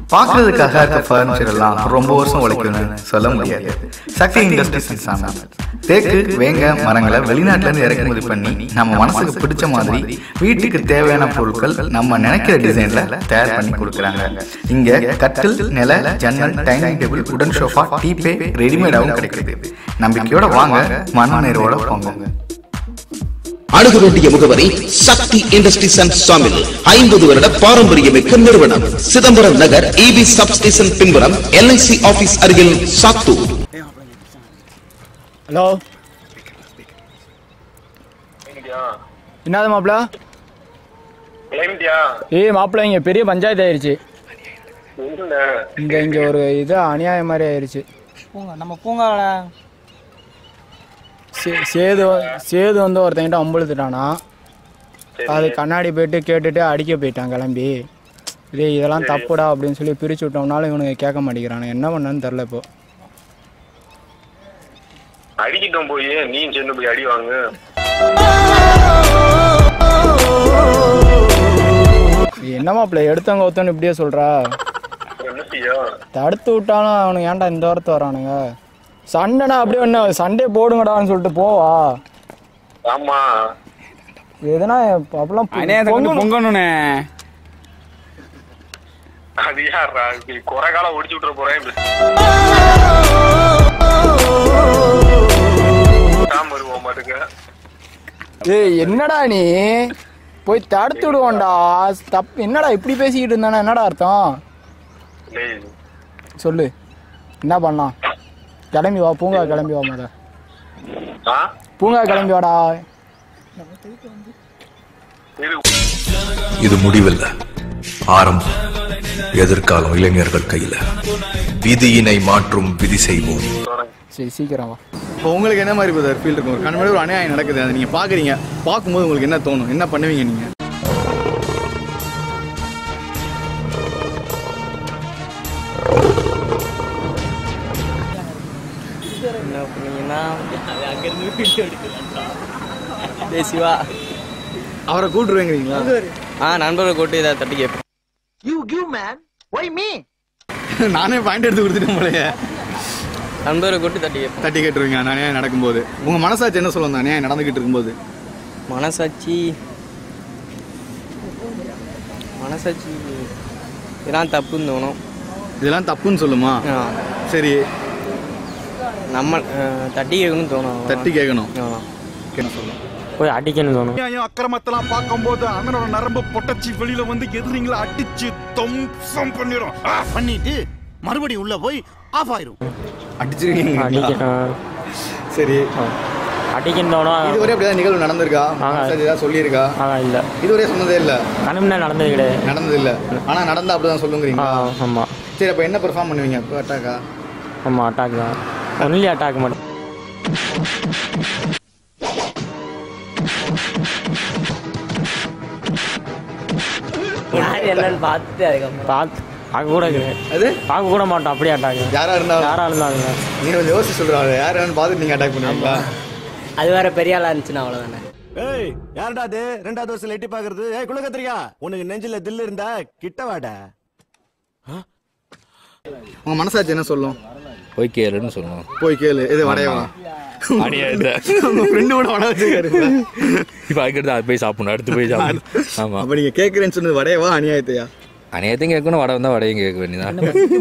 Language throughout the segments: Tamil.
பார்க்கறதுக்காக இருக்க ஃபர்னிச்சர் எல்லாம் ரொம்ப வருஷம் உழைக்கணும்னு சொல்ல முடியாது சக்தி இண்டஸ்ட்ரீஸ் அண்ட் சாமான் தேக்கு வேங்க மரங்களை வெளிநாட்டுல இருந்து இறக்குமதி பண்ணி நம்ம மனசுக்கு பிடிச்ச மாதிரி வீட்டுக்கு தேவையான பொருட்கள் நம்ம நினைக்கிற டிசைன்ல தயார் பண்ணி கொடுக்குறாங்க இங்க கட்டில் நில ஜன்னல் டைனிங் டேபிள் உடன் சோஃபா டீபே ரெடிமேடாகவும் கிடைக்குது நம்பிக்கையோட வாங்க மனநிறைவோட போங்க அணுக வேண்டிய முகவரி சக்தி இண்டஸ்ட்ரீஸ் அண்ட் சாமில் ஐம்பது வருட பாரம்பரியமிக்க நிறுவனம் சிதம்பரம் நகர் இபி சப்ஸ்டேஷன் பின்புறம் எல்ஐசி ஆபீஸ் அருகில் சாத்தூர் ஹலோ என்னது மாப்பிள கிளம்பிட்டியா ஏய் மாப்பிள இங்க பெரிய பஞ்சாயத்து ஆயிருச்சு இல்ல இங்க இங்க ஒரு இது அநியாயம் மாதிரி ஆயிருச்சு பூங்கா நம்ம பூங்காவில் சே- சேது சேது வந்து ஒருத்தங்கிட்ட அம்பழுத்துட்டானா அது கண்ணாடி போயிட்டு கேட்டுட்டு அடிக்க போயிட்டான் கிளம்பி இதே இதெல்லாம் தப்புடா அப்படின்னு சொல்லி பிரிச்சு விட்டோம்னாலும் இவனுக்கு கேட்க மாட்டேங்கிறானு என்ன பண்ணன்னு தெரில இப்போ அடிக்கிட்டோம் போய் நீ சேர்ந்து போய் அடி வாங்கு என்ன மாப்பிள்ள எடுத்தவங்க ஒருத்தவனு இப்படியே சொல்றா என்ன செய்ய தடுத்து விட்டாலும் அவனுக்கு ஏன்டா இந்த வாரத்து வரானுங்க சண்டைனா அப்படியே ஒன்று சண்டே போடுங்கடான்னு சொல்லிட்டு போவா ஆமா எதுனா அப்பெல்லாம் பொ- அநியாயத்தை கொண்டு பொங்கல் பொங்கணுண்ணே அது யாரா இப்படி குறை காலம் ஒடிச்சு விட்டுற போறேன் தாம் வருவோம் மாட்டுக்கு ஏய் என்னடா நீ போய் தடுத்து விடுவோம்டா தப்பு என்னடா இப்படி பேசிக்கிட்டு இருந்தானே என்னடா அர்த்தம் டேய் சொல்லு என்ன பண்ணலாம் கிளம்பி வா பூங்கா கிளம்பி வா முத ஆ பூங்கா கிளம்பி வாடா இரு இது முடிவில்ல ஆரம்பம் எதிர்காலம் இளைஞர்கள் கையில விதியினை மாற்றும் விதி செய்வோம் சரி சீக்கிரம் வா இப்போ உங்களுக்கு என்ன மாதிரி பிரதர் ஃபீல் இருக்கும் ஒரு கண் முன்னாடி ஒரு அநியாயம் நடக்குது அதை நீங்கள் பார்க்குறீங்க பார்க்கும்போது உங்களுக்கு என்ன தோணும் என்ன பண்ணுவீங்க நீங்கள் என்ன பண்ணீங்கன்னா அங்கேருந்து வீடியோ எடுக்கலாம் டேய் சிவா அவரை கூட்டுருவேங்கிறீங்களா ஆ நண்பர்களை கூட்டி இதை தட்டி கேட்பேன் நானே பாயிண்ட் எடுத்து கொடுத்துட்டேன் போலயே நண்பர்களை கூட்டி தட்டி கேட்பேன் தட்டி கேட்டுருவீங்க அந்த அநியாயம் நடக்கும்போது உங்கள் மனசாட்சி என்ன சொல்லும் அந்த அநியாயம் நடந்துக்கிட்டு இருக்கும்போது மனசாட்சி மனசாட்சி இதெல்லாம் தப்புன்னு தோணும் இதெல்லாம் தப்புன்னு சொல்லுமா ஆ, சரி நம்ம ஆ, தட்டி கேட்கணும்னு தோணும் தட்டி கேட்கணும் ஆ. என்ன சொல்லும் போய் அடிக்கணும்னு தோணும் அநியாயம் அக்கிரமத்தெல்லாம் பார்க்கும்போது அண்ணனோட நரம்பு பொட்டச்சி வெளியில வந்து எதிரிங்களை அடிச்சு தம்சம் பண்ணிடும் பண்ணிட்டு மறுபடியும் உள்ள போய் ஆஃப் ஆயிரும் அடிச்சிருக்கீங்க அடிக்க சரி அடிக்கணும் தோணும் இதுவரை அப்படிதான் நிகழ்வு நடந்திருக்கா ஆ. மனசாட்சி ஏதாவது சொல்லியிருக்கா ஆ இல்லை இதுவரை சொன்னதே இல்லை கனவுனா நடந்தது கிடையாது நடந்தது இல்லை ஆனால் நடந்தா அப்படிதான் ஆ சொல்லுங்கிறீங்களா ஆமாம் சரி அப்போ என்ன பெர்ஃபார்ம் பண்ணுவீங்க இப்போ அட்டாக்கா ஆமாம் அட்டாக் தான் ஒன்லி அட்டாக் மட்டும் யார் என்னன்னு பார்த்து அதுக்கப்புறம் பார்த்து பார்க்க கூட கிடையாது அது பார்க்க கூட மாட்டோம் அப்படியே அட்டாக் யாரா இருந்தாலும் யாராக இருந்தாங்க நீ கொஞ்சம் யோசிச்சு சொல்றாங்க யார் யாருன்னு பார்த்துட்டு நீங்க அட்டாக் பண்ணுவீங்களா அது வேற பெரிய ஆளாக இருந்துச்சுன்னா அவ்வளோதானே ஏய் யாருடா அது ரெண்டாவது வருஷம் எட்டி பாக்குறது ஏய் குள்ள கத்திரிக்கா உனக்கு நெஞ்சில தில்லு இருந்தா கிட்ட வாடா உங்க மனசாட்சி என்ன சொல்லும் போய் கேளுன்னு சொல்லணும் போய் கேளு இது வடையவா அநியாயத்தை உங்க ஃப்ரெண்டு கூட வடை வச்சிருக்காரு இப்போ அதுக்கடுத்து அது போய் சாப்பிடணும் அடுத்து போய் சாப்பிடணும் ஆமாம் அப்ப நீங்க கேக்குறேன்னு சொன்னது வடையவா அநியாயத்தையா அநியாயத்தையும் கேட்கணும் வடை வந்தால் வடையும் கேட்க வேண்டியதான்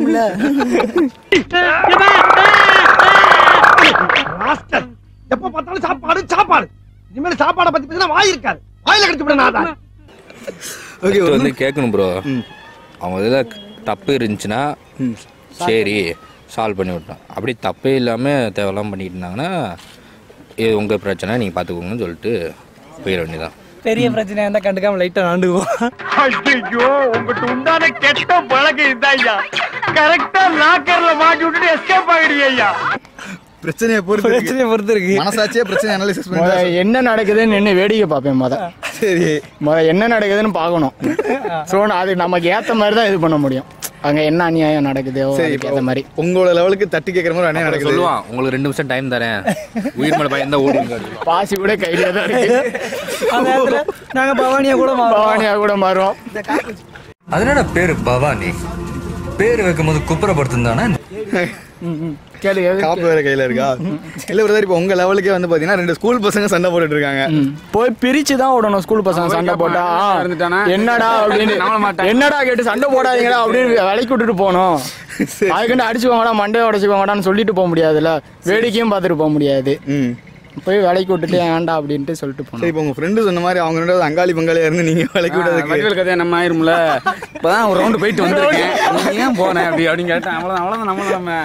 எப்ப பார்த்தாலும் சாப்பாடு சாப்பாடு இனிமேல் சாப்பாடை பத்தி பேசினா வாய் இருக்காது வாயில கடிச்சு விட நான் ஓகே First வந்து கேட்கணும் ப்ரோ அவங்க இதில் தப்பு இருந்துச்சுன்னா சரி சால்வ் பண்ணி விட்டோம் அப்படி தப்பே இல்லாமல் தேவையெல்லாம் பண்ணிட்டு இருந்தாங்கன்னா இது உங்கள் பிரச்சனை நீங்கள் பார்த்துக்கோங்கன்னு சொல்லிட்டு போயிட வேண்டியதான் பெரிய பிரச்சனையாக இருந்தால் கண்டுக்காம லைட்டாக நாண்டுக்குவோம் ஐயோ உங்ககிட்ட உண்டான கெட்ட பழக்கம் இதாய்யா கரெக்டா லாக்கர்ல மாட்டி விட்டுட்டு எஸ்கேப் ஆகிடுங்க ஐயா பிரச்சனையை பொறுத்து இருக்கு. பிரச்சனையை பொறுத்து இருக்கு மனசாட்சியே பிரச்சனை அனாலிசிஸ் முத பண்ணி என்ன நடக்குதுன்னு நின்று வேடிக்கை பார்ப்பேன் முத சரி முத என்ன நடக்குதுன்னு பார்க்கணும் ஸோ அது நமக்கு ஏற்ற மாதிரி தான் இது பண்ண முடியும் அங்கே என்ன அநியாயம் நடக்குதோ சரி அதுக்கு ஏற்ற மாதிரி உங்களோட லெவலுக்கு தட்டி கேட்குற மாதிரி அநியாயம் நடக்குது சொல்லுவான் உங்களுக்கு ரெண்டு நிமிஷம் டைம் தரேன் உயிர் மேலே பயந்தா ஓடுங்க பாசி கூட கையில தான் இருக்கு அந்த நேரத்தில் நாங்கள் பவானியாக கூட மாறுவோம் பவானியா கூட மாறுவோம் அதனோட பேரு பவானி பேர் வைக்கும்போது குப்புறப்படுத்துந்தானே கேளு எது- காப்பு வேற கையில இருக்கா இல்ல பிரதர் இப்போ உங்க லெவலுக்கே வந்து பாத்தீங்கன்னா ரெண்டு ஸ்கூல் பசங்க சண்டை போட்டுட்டு இருக்காங்க ம். போய் பிரிச்சு தான் விடணும் ஸ்கூல் பசங்க சண்டை போட்டா ஆ, என்னடா அப்படின்னு என்னடா கேட்டு சண்டை போடாதீங்கடா அப்படின்னு விலைக்கு விட்டுட்டு போகணும் அதுக்குன்னு அடிச்சுக்கோங்கடா மண்டையை உடச்சுக்கோங்கடான்னு சொல்லிட்டு போக முடியாதுல்ல வேடிக்கையும் பார்த்துட்டு போக முடியாது ம் போய் விலைக்கு விட்டுட்டு ஏன்டா அப்படின்ட்டு சொல்லிட்டு சரி போனோம் இப்போ உங்க ஃப்ரெண்டு சொன்ன மாதிரி அவங்க ரெண்டு பேரும் அங்காளி பங்காளியா இருந்து நீங்க விலைக்கு விடுறதுக்கு வடிவேல் கதையா நம்ம ஆயிரும்ல இப்பதான் ஒரு ரவுண்டு போயிட்டு வந்திருக்கேன் நீ ஏன் போனேன் அப்படி அப்படின்னு கேட்டேன் அவ்வளவுதான் அவ்வளவுதான் நம்ம நம்ம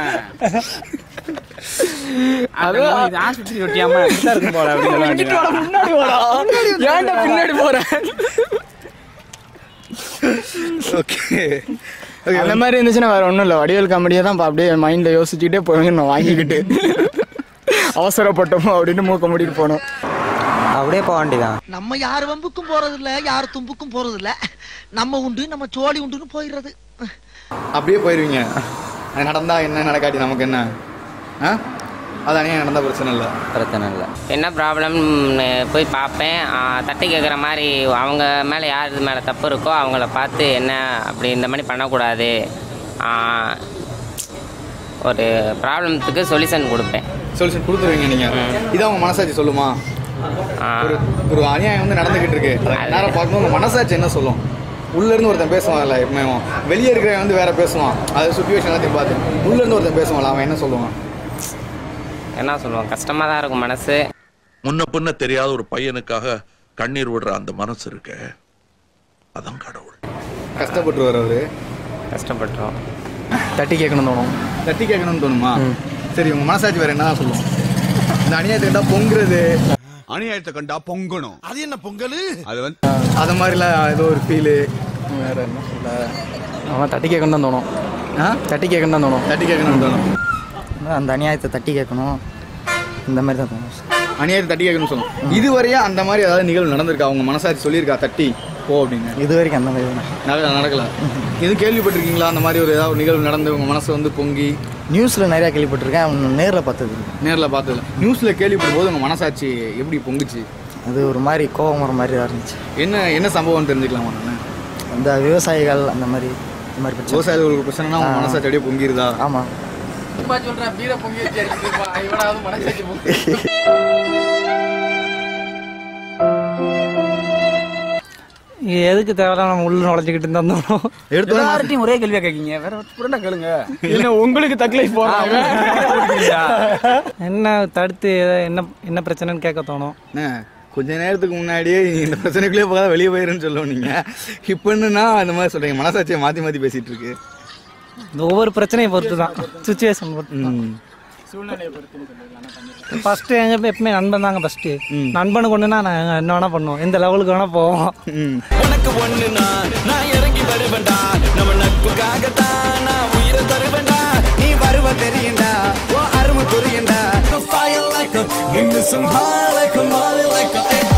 அது ஆஸ்பத்திரி ஒட்டியாம இப்படிதான் இருக்கும் போல அப்படின்னு சொல்ல வேண்டியது. முன்னாடி வாடா ஏன்டா பின்னாடி போறேன் ஓகே அந்த மாதிரி இருந்துச்சுன்னா வேற ஒன்றும் இல்லை வடிவேல் காமெடியை தான் அப்படியே மைண்டில் யோசிச்சுக்கிட்டே போய் நான் வாங்கிக்கிட்டு அவசரப்பட்டோமோ அப்படின்னு மூக்க மூடிட்டு போனோம் அப்படியே போக வேண்டியதான் நம்ம யார் வம்புக்கும் போறது இல்ல யார் தும்புக்கும் போறது இல்ல நம்ம உண்டு நம்ம சோழி உண்டுன்னு போயிடுறது அப்படியே போயிருவீங்க அது நடந்தா என்ன நடக்காட்டி நமக்கு என்ன ஆ அது அணியாக நடந்தா பிரச்சனை இல்லை பிரச்சனை இல்லை என்ன ப்ராப்ளம்னு போய் பார்ப்பேன் ஆ, தட்டி கேட்குற மாதிரி அவங்க மேலே யார் இது மேலே தப்பு இருக்கோ அவங்கள பார்த்து என்ன அப்படி இந்த மாதிரி பண்ணக்கூடாது ஆ, ஒரு ப்ராப்ளத்துக்கு சொல்யூஷன் கொடுப்பேன் சொல்யூஷன் கொடுத்துருவீங்க நீங்க இது அவங்க மனசாட்சி சொல்லுமா ஒரு ஒரு அநியாயம் வந்து நடந்துகிட்டு இருக்கு அதை நேரம் பார்க்கும்போது உங்க மனசாட்சி என்ன சொல்லும் உள்ள இருந்து ஒருத்தன் பேசுவான்ல எப்பவுமே வெளியே இருக்கிறவன் வந்து வேற பேசுவான் அது சுச்சுவேஷன் எல்லாத்தையும் பார்த்து உள்ள இருந்து ஒருத்தன் பேசுவான்ல அவன் என்ன சொல்லுவான் என்ன சொல்லுவோம் கஷ்டமாக தான் இருக்கும் மனசு முன்ன பின்ன தெரியாத ஒரு பையனுக்காக கண்ணீர் விடுற அந்த மனசு இருக்க அதான் கடவுள் கஷ்டப்பட்டுருவார் அவரு கஷ்டப்பட்டுரும் தட்டி கேட்கணும் தோணும் தட்டி கேட்கணும்னு தோணுமா சரி உங்க மனசாட்சி வேற என்ன சொல்லும் இந்த அநியாயத்தை கண்டா பொங்குறது அநியாயத்தை கண்டா பொங்கணும் அது என்ன பொங்கல் அது வந்து அது மாதிரிலாம் ஏதோ ஒரு ஃபீலு வேற என்ன சொல்ல அவன் தட்டி கேட்கணும் தான் தோணும் ஆ தட்டி கேட்கணும் தான் தோணும் தட்டி கேட்கணும்னு தோணும் அந்த அநியாயத்தை தட்டி கேட்கணும் இந்த மாதிரி தான் தோணும் அநியாயத்தை தட்டி கேட்கணும்னு சொல்லும் இதுவரையே அந்த மாதிரி ஏதாவது நிகழ்வு நடந்திருக்கா அவங்க மனசாட்சி சொல்லியிருக்கா தட்டி போ அப்படின்னு இது வரைக்கும் அந்த மாதிரி தான் நடக்கல நடக்கல எதுவும் கேள்விப்பட்டிருக்கீங்களா அந்த மாதிரி ஒரு ஏதாவது ஒரு நிகழ்வு நடந்து உங்க மனசு வந்து பொங்கி நியூஸில் நிறையா கேள்விப்பட்டிருக்கேன் நேரில் பார்த்தது இல்லை. நேரில் பார்த்தது நியூஸ்ல கேள்விப்படும் போது உங்க மனசாட்சி எப்படி பொங்குச்சு அது ஒரு மாதிரி கோபம் வர மாதிரி தான் இருந்துச்சு என்ன என்ன சம்பவம் தெரிஞ்சுக்கலாமா நான் அந்த விவசாயிகள் அந்த மாதிரி இந்த மாதிரி பிரச்சனை விவசாயிகளுக்கு பிரச்சனைனா உங்க மனசாட்சி அப்படியே பொங்கிருதா ஆமாம் சும்மா சொல்றேன் பீரை பொங்கி வச்சு இவனாவது மனசாட்சி எதுக்கு தேவையில்லாம் நம்ம உள்ள நுழைஞ்சிக்கிட்டு இருந்தோம் எடுத்து எல்லார்ட்டையும் ஒரே கேள்வியா கேட்கீங்க வேற புரண்டா கேளுங்க என்ன உங்களுக்கு தக்லைஃப் போறாங்க என்ன தடுத்து எத- என்ன என்ன பிரச்சனைன்னு கேட்க தோணும் என்ன கொஞ்ச நேரத்துக்கு முன்னாடியே நீ இந்த பிரச்சனைக்குள்ளே போகாத வெளியே போயிருன்னு சொல்லுவோம் நீங்க இப்போ என்னன்னா அந்த மாதிரி சொல்றீங்க மனசாட்சியை மாத்தி மாத்தி பேசிட்டு இருக்கு இந்த ஒவ்வொரு பிரச்சனையை பொறுத்து தான் சுச்சுவேஷன் பொறுத்து சூழ்நிலையை பொறுத்து ஃபர்ஸ்ட் எங்க போய் எப்பவுமே நண்பன் தாங்க ஃபர்ஸ்ட் நண்பனுக்கு ஒண்ணுனா நான் என்ன வேணா பண்ணுவோம் எந்த லெவலுக்கு வேணா போவோம் உனக்கு ஒண்ணுனா நான் இறங்கி வருவேன்டா நம்ம நட்புக்காகத்தான் நான் உயிரை தருவேன்டா நீ வருவ தெரியுண்டா ஓ அருமை புரியுண்டா Fire like a, give me some high like a, molly like a,